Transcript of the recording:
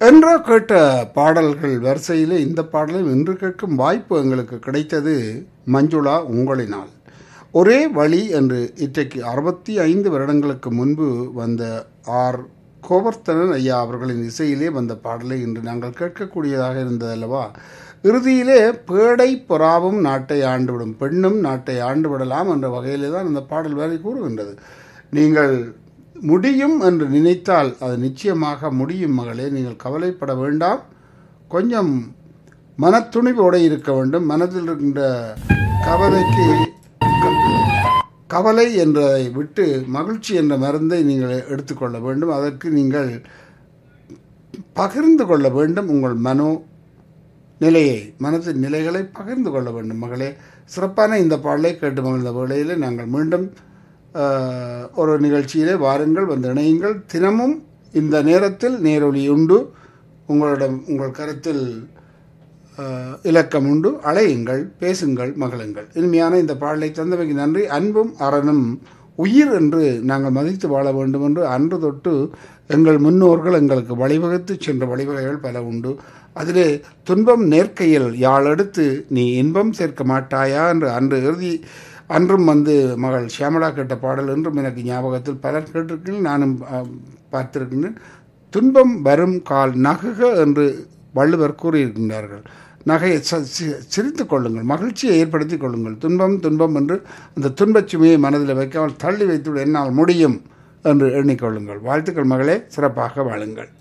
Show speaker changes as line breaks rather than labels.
என்ற கேட்ட பாடல்கள் வரிசையிலே இந்த பாடலையும் இன்று கேட்கும் வாய்ப்பு எங்களுக்கு கிடைத்தது மஞ்சுளா உங்களினால் ஒரே வழி என்று இன்றைக்கு அறுபத்தி ஐந்து வருடங்களுக்கு முன்பு வந்த ஆர் கோவர்த்தனன் ஐயா அவர்களின் இசையிலே வந்த பாடலை இன்று நாங்கள் கேட்கக்கூடியதாக இருந்ததல்லவா இறுதியிலே பேடை பொறாவும் நாட்டை ஆண்டுவிடும் பெண்ணும் நாட்டை ஆண்டு விடலாம் என்ற வகையிலே தான் இந்த பாடல் வேலை கூறுகின்றது நீங்கள் முடியும் என்று நினைத்தால் அது நிச்சயமாக முடியும் மகளே நீங்கள் கவலைப்பட வேண்டாம் கொஞ்சம் மனத்துணிவோடு இருக்க வேண்டும் மனதில் இருக்கின்ற கவலைக்கு கவலை என்றதை விட்டு மகிழ்ச்சி என்ற மருந்தை நீங்கள் எடுத்துக்கொள்ள வேண்டும் அதற்கு நீங்கள் பகிர்ந்து கொள்ள வேண்டும் உங்கள் மனோ நிலையை மனதின் நிலைகளை பகிர்ந்து கொள்ள வேண்டும் மகளே சிறப்பான இந்த பாடலை கேட்டு மகிழ்ந்த வேளையில் நாங்கள் மீண்டும் ஆஹ், ஒரு நிகழ்ச்சியிலே வாருங்கள் வந்து இணையுங்கள் தினமும் இந்த நேரத்தில் நேரொலி உண்டு உங்களிடம் உங்கள் கருத்தில் ஆஹ், இலக்கம் உண்டு அழையுங்கள் பேசுங்கள் மகளுங்கள் இனிமையான இந்த பாடலை தந்தமைக்கு நன்றி அன்பும் அறனும் உயிர் என்று நாங்கள் மதித்து வாழ வேண்டும் என்று அன்று தொட்டு எங்கள் முன்னோர்கள் எங்களுக்கு வழிவகுத்து சென்ற வழிவகைகள் பல உண்டு அதிலே துன்பம் நேர்க்கையில் யாழ் எடுத்து நீ இன்பம் சேர்க்க மாட்டாயா என்று அன்று இறுதி அன்றும் வந்து மகள் ஷியாமலா கேட்ட பாடல் என்றும் எனக்கு ஞாபகத்தில் பலர் கேட்டிருக்கிறேன் நானும் ஆஹ், பார்த்திருக்கின்றேன் துன்பம் வரும் கால் நகுக என்று வள்ளுவர் கூறியிருக்கின்றார்கள் நகையை ச- சி- சிரித்துக் கொள்ளுங்கள் மகிழ்ச்சியை ஏற்படுத்திக் கொள்ளுங்கள் துன்பம் துன்பம் என்று அந்த துன்பச் சுமையை மனதில் வைக்காமல் தள்ளி வைத்துவிட என்னால் முடியும் என்று எண்ணிக்கொள்ளுங்கள் வாழ்த்துக்கள் மகளே சிறப்பாக வாழுங்கள்